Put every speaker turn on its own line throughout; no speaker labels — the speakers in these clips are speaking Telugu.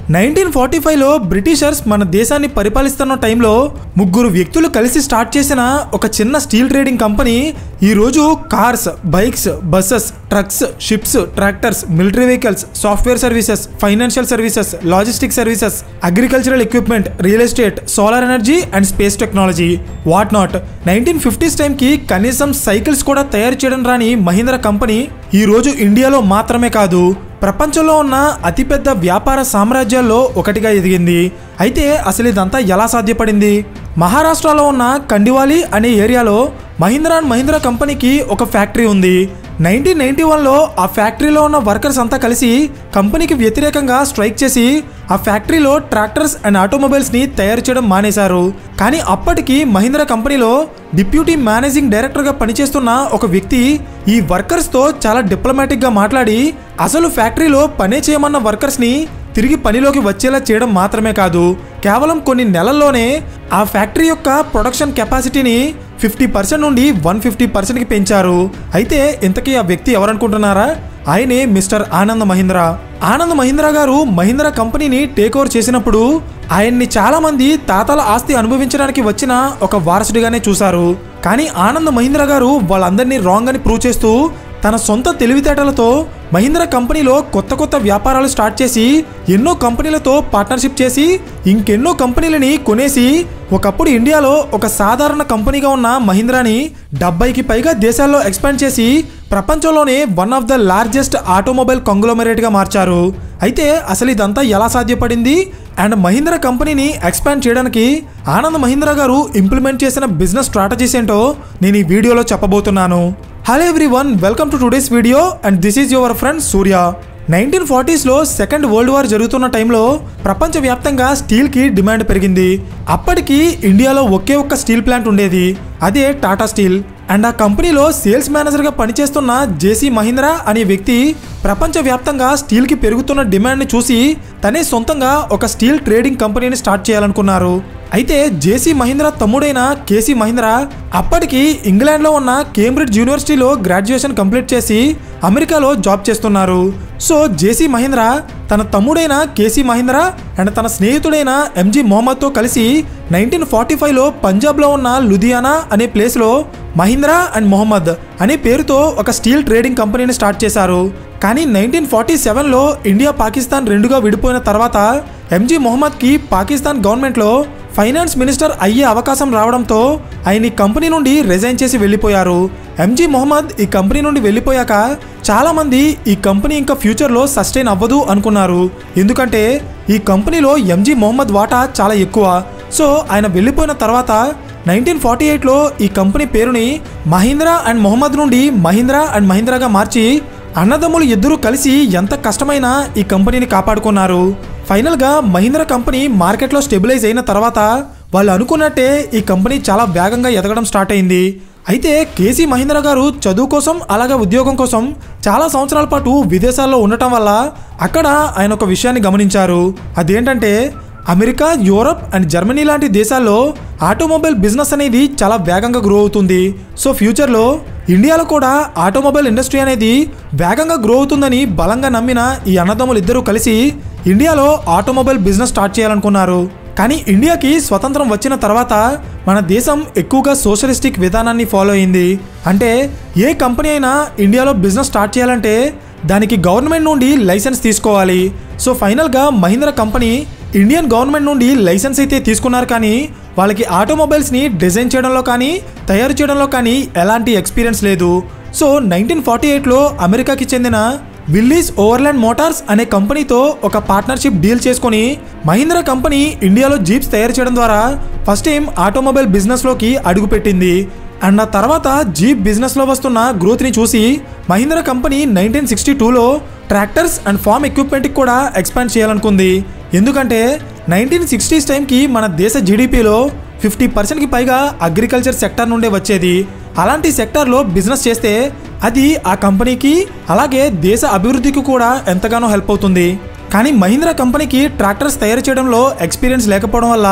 నైన్టీన్ ఫార్టీ ఫైవ్లో బ్రిటిషర్స్ మన దేశాన్ని పరిపాలిస్తున్న టైంలో ముగ్గురు వ్యక్తులు కలిసి స్టార్ట్ చేసిన ఒక చిన్న స్టీల్ ట్రేడింగ్ కంపెనీ ఈరోజు cars bikes buses trucks ships tractors military vehicles software services financial services logistic services agricultural equipment real estate solar energy and space technology what not nineteen fifties టైంకి కనీసం సైకిల్స్ కూడా తయారు చేయడం రాని మహీంద్రా కంపెనీ ఈరోజు ఇండియాలో మాత్రమే కాదు ప్రపంచంలో ఉన్న అతిపెద్ద వ్యాపార సామ్రాజ్యాల్లో ఒకటిగా ఎదిగింది అయితే అసలు ఇదంతా ఎలా సాధ్యపడింది మహారాష్ట్రలో ఉన్న కండివాలి అనే ఏరియాలో మహీంద్రా అండ్ మహీంద్రా కంపెనీకి ఒక ఫ్యాక్టరీ ఉంది నైన్టీన్ నైన్టీ వన్లో ఆ ఫ్యాక్టరీలో ఉన్న వర్కర్స్ అంతా కలిసి కంపెనీకి వ్యతిరేకంగా స్ట్రైక్ చేసి ఆ ఫ్యాక్టరీలో ట్రాక్టర్స్ అండ్ ఆటోమొబైల్స్ని తయారు చేయడం మానేశారు కానీ అప్పటికి మహీంద్రా కంపెనీలో డిప్యూటీ మేనేజింగ్ డైరెక్టర్గా పనిచేస్తున్న ఒక వ్యక్తి ఈ వర్కర్స్తో చాలా డిప్లొమాటిక్గా మాట్లాడి అసలు ఫ్యాక్టరీలో పనే చేయమన్న వర్కర్స్ని తిరిగి పనిలోకి వచ్చేలా చేయడం మాత్రమే కాదు కేవలం కొన్ని నెలల్లోనే ఆ ఫ్యాక్టరీ యొక్క ప్రొడక్షన్ కెపాసిటీని ఫిఫ్టీ పర్సెంట్ నుండి వన్ ఫిఫ్టీ పర్సెంట్కి పెంచారు అయితే ఇంతకీ ఆ వ్యక్తి ఎవరనుకుంటున్నారా ఆయనే మిస్టర్ ఆనంద్ మహీంద్రా ఆనంద్ మహీంద్రా గారు మహీంద్రా కంపెనీని టేక్ ఓవర్ చేసినప్పుడు ఆయన్ని చాలా మంది తాతల ఆస్తి అనుభవించడానికి వచ్చిన ఒక వారసుడిగానే చూశారు కానీ ఆనంద్ మహీంద్రా గారు వాళ్ళందరినీ రాంగ్ అని ప్రూవ్ చేస్తూ తన సొంత తెలివితేటలతో మహీంద్రా కంపెనీలో కొత్త కొత్త వ్యాపారాలు స్టార్ట్ చేసి ఎన్నో కంపెనీలతో పార్ట్నర్షిప్ చేసి ఇంకెన్నో కంపెనీలని కొనేసి ఒకప్పుడు ఇండియాలో ఒక సాధారణ కంపెనీగా ఉన్న మహీంద్రాని డెబ్బైకి పైగా దేశాల్లో ఎక్స్పాండ్ చేసి ప్రపంచంలోనే one of the largest automobile కంగ్లోమరేట్గా మార్చారు అయితే అసలు ఇదంతా ఎలా సాధ్యపడింది అండ్ మహీంద్రా కంపెనీని ఎక్స్పాండ్ చేయడానికి ఆనంద్ మహీంద్రా గారు ఇంప్లిమెంట్ చేసిన బిజినెస్ స్ట్రాటజీస్ ఏంటో నేను ఈ వీడియోలో చెప్పబోతున్నాను hello everyone welcome to today's video and this is your friend Surya nineteen ఫార్టీస్లో సెకండ్ వరల్డ్ వార్ జరుగుతున్న టైంలో ప్రపంచవ్యాప్తంగా స్టీల్కి డిమాండ్ పెరిగింది అప్పటికి ఇండియాలో ఒకే ఒక్క స్టీల్ ప్లాంట్ ఉండేది అదే టాటా స్టీల్ అండ్ ఆ కంపెనీలో సేల్స్ మేనేజర్గా పనిచేస్తున్న జేసీ మహీంద్రా అనే వ్యక్తి ప్రపంచవ్యాప్తంగా స్టీల్కి పెరుగుతున్న డిమాండ్ని చూసి తనే సొంతంగా ఒక స్టీల్ ట్రేడింగ్ కంపెనీని స్టార్ట్ చేయాలనుకున్నారు అయితే జేసీ మహీంద్రా తమ్ముడైన కేసీ మహీంద్రా అప్పటికి ఇంగ్లాండ్లో ఉన్న కేంబ్రిడ్జ్ యూనివర్సిటీలో గ్రాడ్యుయేషన్ కంప్లీట్ చేసి అమెరికాలో జాబ్ చేస్తున్నారు సో జేసీ మహీంద్రా తన తమ్ముడైన కేసీ మహీంద్రా అండ్ తన స్నేహితుడైన ఎంజీ మొహమ్మద్తో కలిసి నైన్టీన్ ఫార్టీ ఫైవ్లో పంజాబ్లో ఉన్న లుధియానా అనే ప్లేస్లో మహీంద్రా అండ్ మొహమ్మద్ అనే పేరుతో ఒక స్టీల్ ట్రేడింగ్ కంపెనీని స్టార్ట్ చేశారు కానీ నైన్టీన్ ఫార్టీ సెవెన్లో ఇండియా పాకిస్తాన్ రెండుగా విడిపోయిన తర్వాత ఎంజీ మొహమ్మద్కి పాకిస్తాన్ గవర్నమెంట్లో ఫైనాన్స్ మినిస్టర్ అయ్యే అవకాశం రావడంతో ఆయన ఈ కంపెనీ నుండి రిజైన్ చేసి వెళ్ళిపోయారు ఎంజీ మొహమ్మద్ ఈ కంపెనీ నుండి వెళ్ళిపోయాక చాలామంది ఈ కంపెనీ ఇంకా ఫ్యూచర్లో సస్టైన్ అవ్వదు అనుకున్నారు ఎందుకంటే ఈ కంపెనీలో ఎంజీ మొహమ్మద్ వాటా చాలా ఎక్కువ సో ఆయన వెళ్ళిపోయిన తర్వాత నైన్టీన్ ఫార్టీ ఎయిట్లో ఈ కంపెనీ పేరుని మహీంద్రా అండ్ మొహమ్మద్ నుండి మహీంద్రా అండ్ మహీంద్రాగా మార్చి అన్నదమ్ములు ఇద్దరూ కలిసి ఎంత కష్టమైనా ఈ కంపెనీని కాపాడుకున్నారు ఫైనల్గా మహీంద్రా కంపెనీ మార్కెట్లో స్టెబిలైజ్ అయిన తర్వాత వాళ్ళు అనుకున్నట్టే ఈ కంపెనీ చాలా వేగంగా ఎదగడం స్టార్ట్ అయింది అయితే కేసీ మహీంద్రా గారు చదువు కోసం అలాగే ఉద్యోగం కోసం చాలా సంవత్సరాల పాటు విదేశాల్లో ఉండటం వల్ల అక్కడ ఆయన ఒక విషయాన్ని గమనించారు అదేంటంటే అమెరికా యూరప్ అండ్ జర్మనీ లాంటి దేశాల్లో ఆటోమొబైల్ బిజినెస్ అనేది చాలా వేగంగా గ్రో అవుతుంది సో ఫ్యూచర్లో ఇండియాలో కూడా ఆటోమొబైల్ ఇండస్ట్రీ అనేది వేగంగా గ్రో అవుతుందని బలంగా నమ్మిన ఈ అన్నదమ్ములు ఇద్దరూ కలిసి ఇండియాలో ఆటోమొబైల్ బిజినెస్ స్టార్ట్ చేయాలనుకున్నారు కానీ ఇండియాకి స్వతంత్రం వచ్చిన తర్వాత మన దేశం ఎక్కువగా సోషలిస్టిక్ విధానాన్ని ఫాలో అయింది అంటే ఏ కంపెనీ అయినా ఇండియాలో బిజినెస్ స్టార్ట్ చేయాలంటే దానికి గవర్నమెంట్ నుండి లైసెన్స్ తీసుకోవాలి సో ఫైనల్గా మహీంద్రా కంపెనీ ఇండియన్ గవర్నమెంట్ నుండి లైసెన్స్ అయితే తీసుకున్నారు కానీ వాళ్ళకి ఆటోమొబైల్స్ని డిజైన్ చేయడంలో కానీ తయారు చేయడంలో కానీ ఎలాంటి ఎక్స్పీరియన్స్ లేదు సో నైన్టీన్ ఫార్టీ ఎయిట్లో అమెరికాకి చెందిన విల్లీస్ ఓవర్లాండ్ మోటార్స్ అనే కంపెనీతో ఒక పార్ట్నర్షిప్ డీల్ చేసుకొని మహీంద్రా కంపెనీ ఇండియాలో జీప్స్ తయారు చేయడం ద్వారా ఫస్ట్ టైం ఆటోమొబైల్ బిజినెస్లోకి అడుగుపెట్టింది అండ్ ఆ తర్వాత జీప్ బిజినెస్లో వస్తున్న గ్రోత్ని చూసి మహీంద్రా కంపెనీ నైన్టీన్ సిక్స్టీ టూలో ట్రాక్టర్స్ అండ్ ఫార్మ్ ఎక్విప్మెంట్కి కూడా ఎక్స్పాండ్ చేయాలనుకుంది ఎందుకంటే నైన్టీన్ సిక్స్టీస్ టైంకి మన దేశ జీడిపిలో ఫిఫ్టీ పర్సెంట్కి పైగా అగ్రికల్చర్ సెక్టర్ నుండే వచ్చేది అలాంటి సెక్టార్లో బిజినెస్ చేస్తే అది ఆ కంపెనీకి అలాగే దేశ అభివృద్ధికి కూడా ఎంతగానో హెల్ప్ అవుతుంది కానీ మహీంద్రా కంపెనీకి ట్రాక్టర్స్ తయారు చేయడంలో ఎక్స్పీరియన్స్ లేకపోవడం వల్ల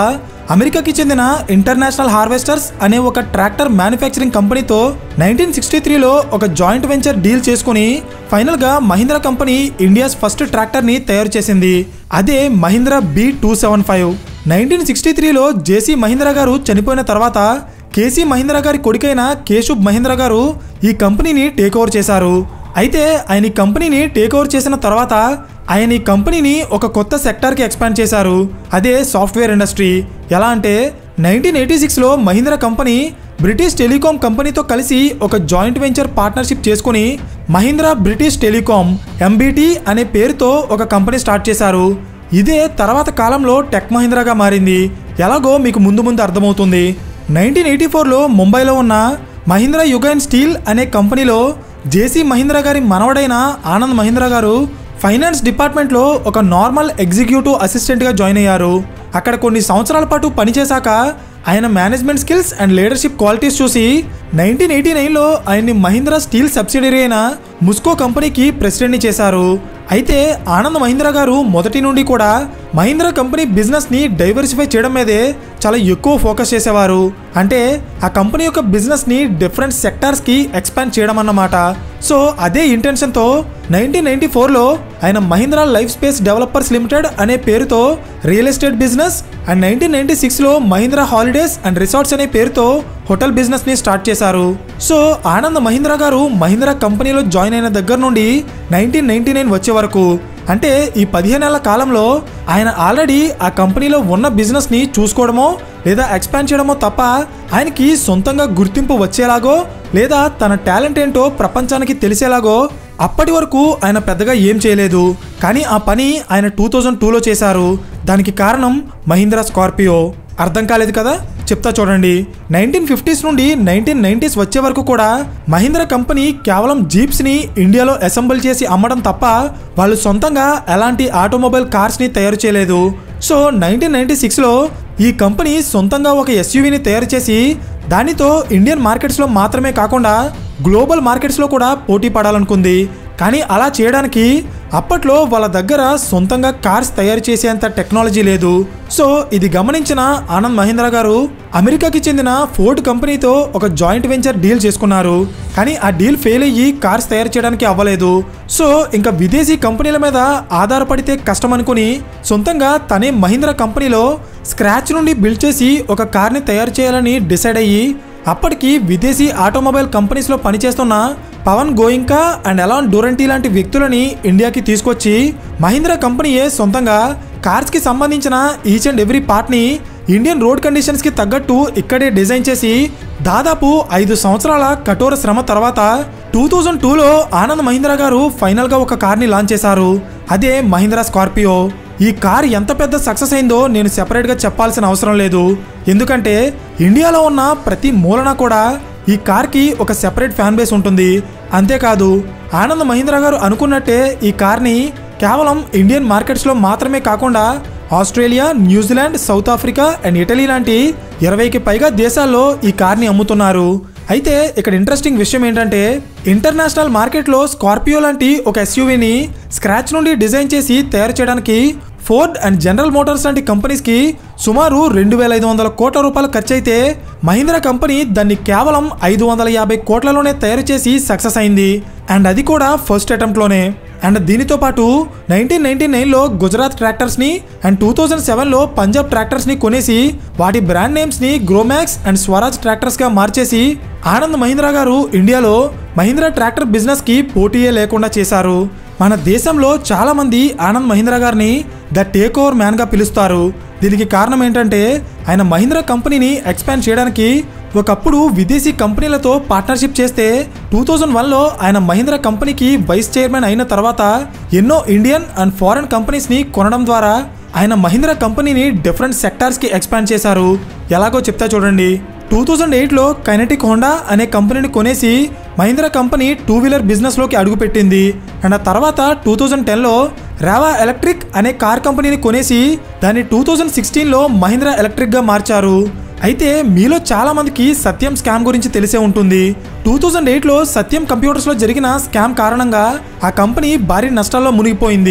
అమెరికాకి చెందిన ఇంటర్నేషనల్ హార్వెస్టర్స్ అనే ఒక ట్రాక్టర్ మ్యానుఫ్యాక్చరింగ్ కంపెనీతో నైన్టీన్ సిక్స్టీ త్రీలో ఒక జాయింట్ వెంచర్ డీల్ చేసుకుని ఫైనల్గా మహీంద్రా కంపెనీ ఇండియాస్ ఫస్ట్ ట్రాక్టర్ని తయారు చేసింది అదే Mahindra B two seven five nineteen sixty త్రీలో జేసీ మహీంద్రా గారు చనిపోయిన తర్వాత కేసీ మహీంద్రా గారి కొడుకైన కేశుబ్ మహీంద్రా గారు ఈ కంపెనీని టేక్ ఓవర్ చేశారు అయితే ఆయన ఈ కంపెనీని టేక్ ఓవర్ చేసిన తర్వాత ఆయన ఈ కంపెనీని ఒక కొత్త సెక్టార్కి ఎక్స్పాండ్ చేశారు అదే సాఫ్ట్వేర్ ఇండస్ట్రీ ఎలా అంటే నైన్టీన్ ఎయిటీ సిక్స్లో మహీంద్రా కంపెనీ బ్రిటిష్ టెలికాం కంపెనీతో కలిసి ఒక జాయింట్ వెంచర్ పార్ట్నర్షిప్ చేసుకుని మహీంద్రా బ్రిటిష్ టెలికాం ఎంబీటీ అనే పేరుతో ఒక కంపెనీ స్టార్ట్ చేశారు ఇదే తర్వాత కాలంలో టెక్ మహీంద్రాగా మారింది ఎలాగో మీకు ముందు ముందు అర్థమవుతుంది నైన్టీన్ ఎయిటీ ఫోర్లో ముంబైలో ఉన్న మహీంద్రా యుగ అండ్ స్టీల్ అనే కంపెనీలో జేసీ మహీంద్రా గారి మనవడైన ఆనంద్ మహీంద్రా గారు ఫైనాన్స్ డిపార్ట్మెంట్లో ఒక నార్మల్ ఎగ్జిక్యూటివ్ అసిస్టెంట్గా జాయిన్ అయ్యారు అక్కడ కొన్ని సంవత్సరాల పాటు పనిచేశాక ఆయన management skills and leadership qualities చూసి నైన్టీన్ ఎయిటీ నైన్లో ఆయన్ని మహీంద్రా స్టీల్ సబ్సిడరీ అయిన ముస్కో కంపెనీకి ప్రెసిడెంట్ని చేశారు అయితే ఆనంద్ మహీంద్రా గారు మొదటి నుండి కూడా మహీంద్రా కంపెనీ బిజినెస్ని డైవర్సిఫై చేయడం మీదే చాలా ఎక్కువ ఫోకస్ చేసేవారు అంటే ఆ కంపెనీ యొక్క బిజినెస్ని డిఫరెంట్ సెక్టార్స్కి ఎక్స్పాండ్ చేయడం అన్నమాట సో అదే ఇంటెన్షన్తో నైన్టీన్ నైన్టీ ఫోర్లో ఆయన Mahindra life space developers limited అనే పేరుతో real estate business and nineteen ninety సిక్స్లో మహీంద్రా హాలిడేస్ అండ్ రిసార్ట్స్ అనే పేరుతో హోటల్ బిజినెస్ని స్టార్ట్ చేశారు సో ఆనంద్ మహీంద్రా గారు మహీంద్రా కంపెనీలో జాయిన్ అయిన దగ్గర నుండి నైన్టీన్ నైన్టీ నైన్ వచ్చే వరకు అంటే ఈ పదిహేనేళ్ల కాలంలో ఆయన ఆల్రెడీ ఆ కంపెనీలో ఉన్న బిజినెస్ని చూసుకోవడమో లేదా ఎక్స్పాండ్ చేయడమో తప్ప ఆయనకి సొంతంగా గుర్తింపు వచ్చేలాగో లేదా తన టాలెంట్ ఏంటో ప్రపంచానికి తెలిసేలాగో అప్పటి వరకు ఆయన పెద్దగా ఏం చేయలేదు కానీ ఆ పని ఆయన టూ థౌజండ్ టూలో చేశారు దానికి కారణం మహీంద్రా స్కార్పియో అర్థం కాలేదు కదా చెప్తా చూడండి నైన్టీన్ ఫిఫ్టీస్ నుండి నైన్టీన్ నైన్టీస్ వచ్చే వరకు కూడా మహీంద్రా కంపెనీ కేవలం జీప్స్ని ఇండియాలో అసెంబుల్ చేసి అమ్మడం తప్ప వాళ్ళు సొంతంగా ఎలాంటి ఆటోమొబైల్ కార్స్ని తయారు చేయలేదు సో నైన్టీన్ నైన్టీ సిక్స్లో ఈ కంపెనీ సొంతంగా ఒక ఎస్యూవీని తయారు చేసి దానితో ఇండియన్ మార్కెట్స్లో మాత్రమే కాకుండా గ్లోబల్ మార్కెట్స్లో కూడా పోటీ పడాలనుకుంది కానీ అలా చేయడానికి అప్పట్లో వాళ్ళ దగ్గర సొంతంగా కార్స్ తయారు చేసేంత టెక్నాలజీ లేదు సో ఇది గమనించిన ఆనంద్ మహీంద్రా గారు అమెరికాకి చెందిన ఫోర్డ్ కంపెనీతో ఒక జాయింట్ వెంచర్ డీల్ చేసుకున్నారు కానీ ఆ డీల్ ఫెయిల్ అయ్యి కార్స్ తయారు చేయడానికి అవ్వలేదు సో ఇంకా విదేశీ కంపెనీల మీద ఆధారపడితే కష్టం అనుకుని సొంతంగా తనే మహీంద్రా కంపెనీలో స్క్రాచ్ నుండి బిల్డ్ చేసి ఒక కార్ని తయారు చేయాలని డిసైడ్ అయ్యి అప్పటికి విదేశీ ఆటోమొబైల్ కంపెనీస్లో పనిచేస్తున్న Pavan Goenka and Alan Durante లాంటి వ్యక్తులని ఇండియాకి తీసుకొచ్చి మహీంద్రా కంపెనీయే సొంతంగా కార్స్కి సంబంధించిన ఈచ్ అండ్ ఎవ్రీ పార్ట్ని ఇండియన్ రోడ్ కండిషన్స్కి తగ్గట్టు ఇక్కడే డిజైన్ చేసి దాదాపు ఐదు సంవత్సరాల కఠోర శ్రమ తర్వాత టూ థౌజండ్ టూలో ఆనంద్ మహీంద్రా గారు ఫైనల్గా ఒక కార్ని లాంచ్ చేశారు అదే మహీంద్రా స్కార్పియో ఈ కార్ ఎంత పెద్ద సక్సెస్ అయిందో నేను సెపరేట్గా చెప్పాల్సిన అవసరం లేదు ఎందుకంటే ఇండియాలో ఉన్న ప్రతి మూలన కూడా ఈ కార్కి ఒక సెపరేట్ ఫ్యాన్ బేస్ ఉంటుంది అంతేకాదు ఆనంద్ మహీంద్రా గారు అనుకున్నట్టే ఈ కార్ని కేవలం ఇండియన్ మార్కెట్స్లో మాత్రమే కాకుండా Australia New Zealand south Africa and Italy లాంటి ఇరవైకి పైగా దేశాల్లో ఈ కార్ని అమ్ముతున్నారు అయితే ఇక్కడ ఇంట్రెస్టింగ్ విషయం ఏంటంటే ఇంటర్నేషనల్ మార్కెట్లో స్కార్పియో లాంటి ఒక ఎస్యూవీని స్క్రాచ్ నుండి డిజైన్ చేసి తయారు చేయడానికి ఫోర్డ్ అండ్ జనరల్ మోటార్స్ లాంటి కంపెనీస్కి సుమారు రెండు వేల ఐదు వందల కోట్ల రూపాయలు ఖర్చు అయితే మహీంద్రా కంపెనీ దాన్ని కేవలం ఐదు వందల యాభై కోట్లలోనే తయారు చేసి సక్సెస్ అయింది అండ్ అది కూడా ఫస్ట్ అటెంప్ట్లోనే అండ్ దీనితో పాటు నైన్టీన్ నైన్టీ నైన్లో గుజరాత్ ట్రాక్టర్స్ని అండ్ టూ థౌజండ్ సెవెన్లో పంజాబ్ ట్రాక్టర్స్ని కొనేసి వాటి బ్రాండ్ నేమ్స్ని గ్రోమాక్స్ అండ్ స్వరాజ్ ట్రాక్టర్స్గా మార్చేసి ఆనంద్ మహీంద్రా గారు ఇండియాలో మహీంద్రా ట్రాక్టర్ బిజినెస్కి పోటీయే లేకుండా చేశారు మన దేశంలో చాలామంది ఆనంద్ మహీంద్రా గారిని ద టేక్ ఓవర్ మ్యాన్గా పిలుస్తారు దీనికి కారణం ఏంటంటే ఆయన మహీంద్రా కంపెనీని ఎక్స్పాండ్ చేయడానికి ఒకప్పుడు విదేశీ కంపెనీలతో పార్ట్నర్షిప్ చేస్తే టూ థౌజండ్ వన్లో ఆయన మహీంద్రా కంపెనీకి వైస్ చైర్మన్ అయిన తర్వాత ఎన్నో ఇండియన్ అండ్ ఫారెన్ కంపెనీస్ని కొనడం ద్వారా ఆయన మహీంద్రా కంపెనీని డిఫరెంట్ సెక్టార్స్కి ఎక్స్పాండ్ చేశారు ఎలాగో చెప్తా చూడండి టూ థౌజండ్ ఎయిట్లో కైనటిక్ హోండా అనే కంపెనీని కొనేసి మహీంద్రా కంపెనీ టూ వీలర్ బిజినెస్లోకి అడుగుపెట్టింది అండ్ ఆ తర్వాత టూ థౌజండ్ టెన్లో రావా ఎలక్ట్రిక్ అనే కార్ కంపెనీని కొనేసి దాన్ని టూ థౌజండ్ సిక్స్టీన్లో మహీంద్రా ఎలక్ట్రిక్గా మార్చారు అయితే మీలో చాలా మందికి సత్యం స్కామ్ గురించి తెలిసే ఉంటుంది టూ థౌజండ్ ఎయిట్లో సత్యం కంప్యూటర్స్లో జరిగిన స్కామ్ కారణంగా ఆ కంపెనీ భారీ నష్టాల్లో మునిగిపోయింది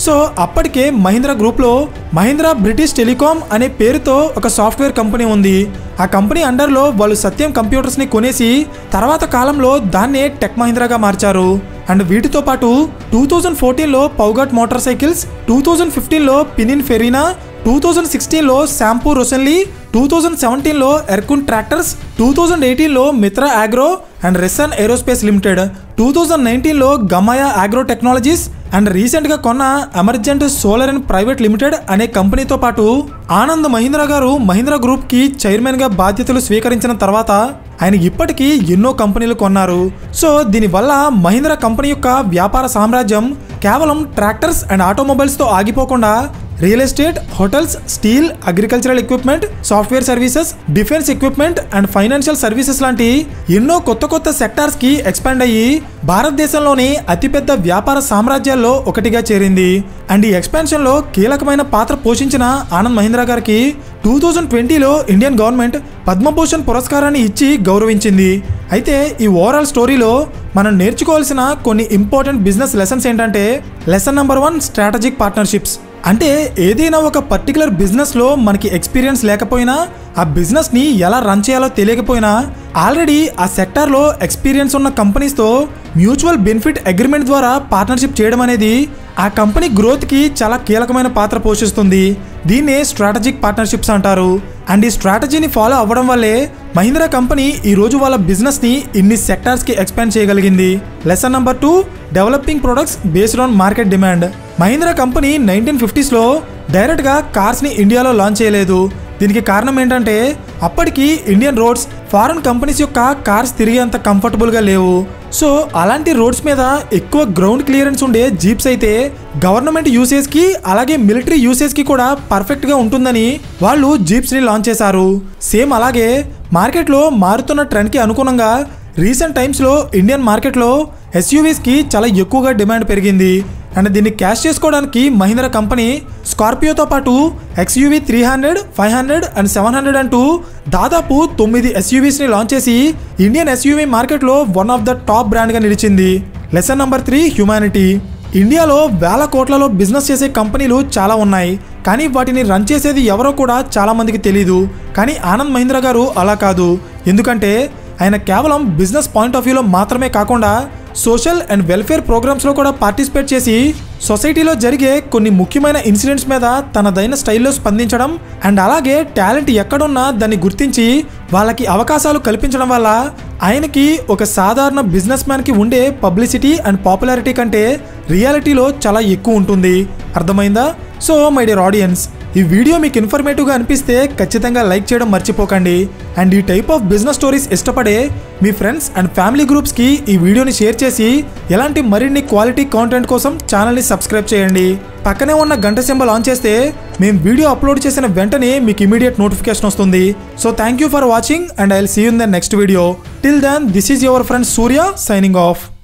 సో అప్పటికే మహీంద్రా గ్రూప్లో మహీంద్రా బ్రిటిష్ టెలికాం అనే పేరుతో ఒక సాఫ్ట్వేర్ కంపెనీ ఉంది ఆ కంపెనీ అండర్లో వాళ్ళు సత్యం కంప్యూటర్స్ని కొనేసి తర్వాత కాలంలో దాన్నే టెక్ మహీంద్రాగా మార్చారు అండ్ వీటితో పాటు టూ థౌజండ్ ఫోర్టీన్లో Peugeot motor cycles two thousand ఫిఫ్టీన్లో పినిన్ ఫెరీనా టూ థౌజండ్ సిక్స్టీన్లో శాంపూ రొసెన్లీ టూ థౌజండ్ సెవెంటీన్లో ఎర్కున్ ట్రాక్టర్స్ టూ థౌజండ్ ఎయిటీన్లో Mitra agro and Resson aerospace limited two thousand నైన్టీన్లో గమాయా ఆగ్రో టెక్నాలజీస్ అండ్ రీసెంట్గా కొన్న emergent solar and private limited అనే కంపెనీతో పాటు ఆనంద్ మహీంద్రా గారు మహీంద్రా గ్రూప్కి చైర్మన్గా బాధ్యతలు స్వీకరించిన తర్వాత ఆయన ఇప్పటికీ ఎన్నో కంపెనీలు కొన్నారు సో దీనివల్ల మహీంద్రా కంపెనీ యొక్క వ్యాపార సామ్రాజ్యం కేవలం ట్రాక్టర్స్ అండ్ ఆటోమొబైల్స్తో ఆగిపోకుండా real estate hotels steel agricultural equipment software services defence equipment and financial services లాంటి ఎన్నో కొత్త కొత్త సెక్టార్స్ కి ఎక్స్పాండ్ అయ్యి భారతదేశంలోని అతిపెద్ద వ్యాపార సామ్రాజ్యాల్లో ఒకటిగా చేరింది అండ్ ఈ ఎక్స్పాన్షన్ లో కీలకమైన పాత్ర పోషించిన ఆనంద్ మహీంద్రా గారికి టూ థౌజండ్ ట్వంటీలో ఇండియన్ గవర్నమెంట్ పద్మభూషణ్ పురస్కారాన్ని ఇచ్చి గౌరవించింది అయితే ఈ ఓవరాల్ స్టోరీలో మనం నేర్చుకోవాల్సిన కొన్ని ఇంపార్టెంట్ బిజినెస్ లెసన్స్ ఏంటంటే lesson number one strategic partnerships అంటే ఏదైనా ఒక పర్టికులర్ బిజినెస్లో మనకి ఎక్స్పీరియన్స్ లేకపోయినా ఆ బిజినెస్ని ఎలా రన్ చేయాలో తెలియకపోయినా ఆల్రెడీ ఆ సెక్టార్లో ఎక్స్పీరియన్స్ ఉన్న కంపెనీస్తో మ్యూచువల్ బెనిఫిట్ అగ్రిమెంట్ ద్వారా పార్ట్నర్షిప్ చేయడం అనేది ఆ కంపెనీ గ్రోత్కి చాలా కీలకమైన పాత్ర పోషిస్తుంది దీన్నే స్ట్రాటజిక్ పార్ట్నర్షిప్స్ అంటారు అండ్ ఈ స్ట్రాటజీని ఫాలో అవ్వడం వల్లే మహీంద్రా కంపెనీ ఈ రోజు వాళ్ళ బిజినెస్ని ఇన్ని సెక్టార్స్కి ఎక్స్పాండ్ చేయగలిగింది lesson number two developing products based on market demand Mahindra company nineteen ఫిఫ్టీస్లో డైరెక్ట్గా కార్స్ని ఇండియాలో లాంచ్ చేయలేదు దీనికి కారణం ఏంటంటే అప్పటికి ఇండియన్ రోడ్స్ ఫారెన్ కంపెనీస్ యొక్క కార్స్ తిరిగేంత కంఫర్టబుల్గా లేవు సో అలాంటి రోడ్స్ మీద ఎక్కువ గ్రౌండ్ క్లియరెన్స్ ఉండే జీప్స్ అయితే గవర్నమెంట్ యూసేజ్కి అలాగే మిలిటరీ యూసేజ్కి కూడా పర్ఫెక్ట్గా ఉంటుందని వాళ్ళు జీప్స్ని లాంచ్ చేశారు సేమ్ అలాగే మార్కెట్లో మారుతున్న ట్రెండ్కి అనుగుణంగా రీసెంట్ టైమ్స్లో ఇండియన్ మార్కెట్లో ఎస్యూవీస్కి చాలా ఎక్కువగా డిమాండ్ పెరిగింది అండ్ దీన్ని క్యాష్ చేసుకోవడానికి మహీంద్రా కంపెనీ స్కార్పియోతో పాటు XUV three hundred five hundred and seven hundred అంటూ దాదాపు తొమ్మిది ఎస్యూవీస్ని లాంచ్ చేసి ఇండియన్ ఎస్యూవీ మార్కెట్లో వన్ ఆఫ్ ద టాప్ బ్రాండ్గా నిలిచింది లెసన్ నెంబర్ త్రీ హ్యుమానిటీ ఇండియాలో వేల కోట్లలో బిజినెస్ చేసే కంపెనీలు చాలా ఉన్నాయి కానీ వాటిని రన్ చేసేది ఎవరో కూడా చాలా మందికి తెలియదు కానీ ఆనంద్ మహీంద్రా గారు అలా కాదు ఎందుకంటే ఆయన కేవలం బిజినెస్ పాయింట్ ఆఫ్ వ్యూలో మాత్రమే కాకుండా సోషల్ అండ్ వెల్ఫేర్ ప్రోగ్రామ్స్లో కూడా పార్టిసిపేట్ చేసి సొసైటీలో జరిగే కొన్ని ముఖ్యమైన ఇన్సిడెంట్స్ మీద తనదైన స్టైల్లో స్పందించడం అండ్ అలాగే టాలెంట్ ఎక్కడున్నా దాన్ని గుర్తించి వాళ్ళకి అవకాశాలు కల్పించడం వల్ల ఆయనకి ఒక సాధారణ బిజినెస్ మ్యాన్కి ఉండే పబ్లిసిటీ అండ్ పాపులారిటీ కంటే రియాలిటీలో చాలా ఎక్కువ ఉంటుంది అర్థమైందా సో మై డియర్ ఆడియన్స్ ఈ వీడియో మీకు ఇన్ఫర్మేటివ్గా అనిపిస్తే ఖచ్చితంగా లైక్ చేయడం మర్చిపోకండి అండ్ ఈ టైప్ ఆఫ్ బిజినెస్ స్టోరీస్ ఇష్టపడే మీ ఫ్రెండ్స్ అండ్ ఫ్యామిలీ గ్రూప్స్కి ఈ వీడియోని షేర్ చేసి ఎలాంటి మరిన్ని క్వాలిటీ కాంటెంట్ కోసం ఛానల్ని సబ్స్క్రైబ్ చేయండి పక్కనే ఉన్న గంట సింబల్ ఆన్ చేస్తే మేము వీడియో అప్లోడ్ చేసిన వెంటనే మీకు ఇమీడియట్ నోటిఫికేషన్ వస్తుంది so thank you for watching and I will see in the next video till then this is your friend Surya signing of